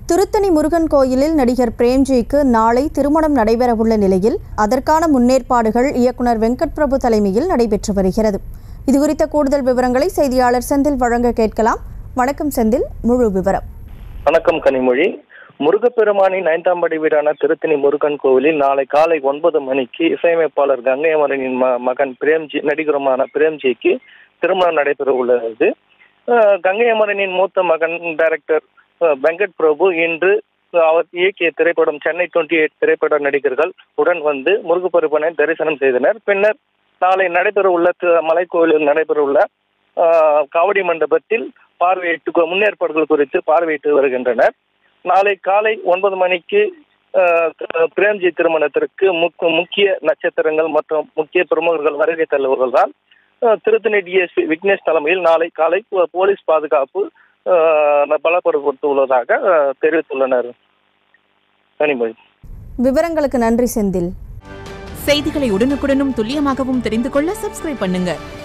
திருத்தணி முருகன் கோயிலில் நடிகர் பிரேம்ஜிக்கு நாளை திருமணம் நடைபெறவுள்ள நிலையில் அதற்கான முன்னேற்பாடுகள் இயக்குனர் வெங்கட் பிரபு தலைமையில் நடைபெற்று வருகிறது இதுகுறித்த கூடுதல் விவரங்களை செய்தியாளர் செந்தில் வழங்க கேட்கலாம் வணக்கம் செந்தில் முழு விவரம் வணக்கம் கனிமொழி முருகப்பெருமானின் ஐந்தாம் படி வீடான திருத்தணி முருகன் கோவிலில் நாளை காலை ஒன்பது மணிக்கு இசையமைப்பாளர் கங்கை அமரனின் ம மகன் பிரேம்ஜி நடிகருமான பிரேம்ஜிக்கு திருமணம் நடைபெற உள்ளது அஹ், கங்கை அமரனின் மூத்த மகன் டைரக்டர் அஹ், வெங்கட் பிரபு இன்று அவர் இயக்கிய திரைப்படம் சென்னை டுவெண்ட்டி எயிட் திரைப்பட நடிகர்கள் உடன் வந்து முருகப்பெருமானை தரிசனம் செய்தனர் பின்னர் நாளை நடைபெற உள்ள மலைக்கோவிலில் நடைபெற உள்ள ஆஹ், காவடி மண்டபத்தில் பார்வையிட்டு முன்னேற்பாடுகள் குறித்து பார்வையிட்டு வருகின்றனர் நாளை காலை ஒன்பது மணிக்கு ஆஹ், பிரேம்ஜி திருமணத்திற்கு முக்- முக்கிய நட்சத்திரங்கள் மற்றும் முக்கிய பிரமுகர்கள் வருகை தருவர்கள் தான் திருத்தணி டிஎஸ்பி விக்னேஷ் தலைமையில் நாளை காலை போ- போலீஸ் பாதுகாப்பு ஆஹ், பலப்படுத்தப்பட்டுள்ளதாக ஆஹ், தெரிவித்துள்ளனர் கனிமொழி விவரங்களுக்கு நன்றி செந்தில் செய்திகளை உடனுக்குடனும் துல்லியமாகவும் தெரிந்து கொள்ள சப்ஸ்கிரைப் பண்ணுங்க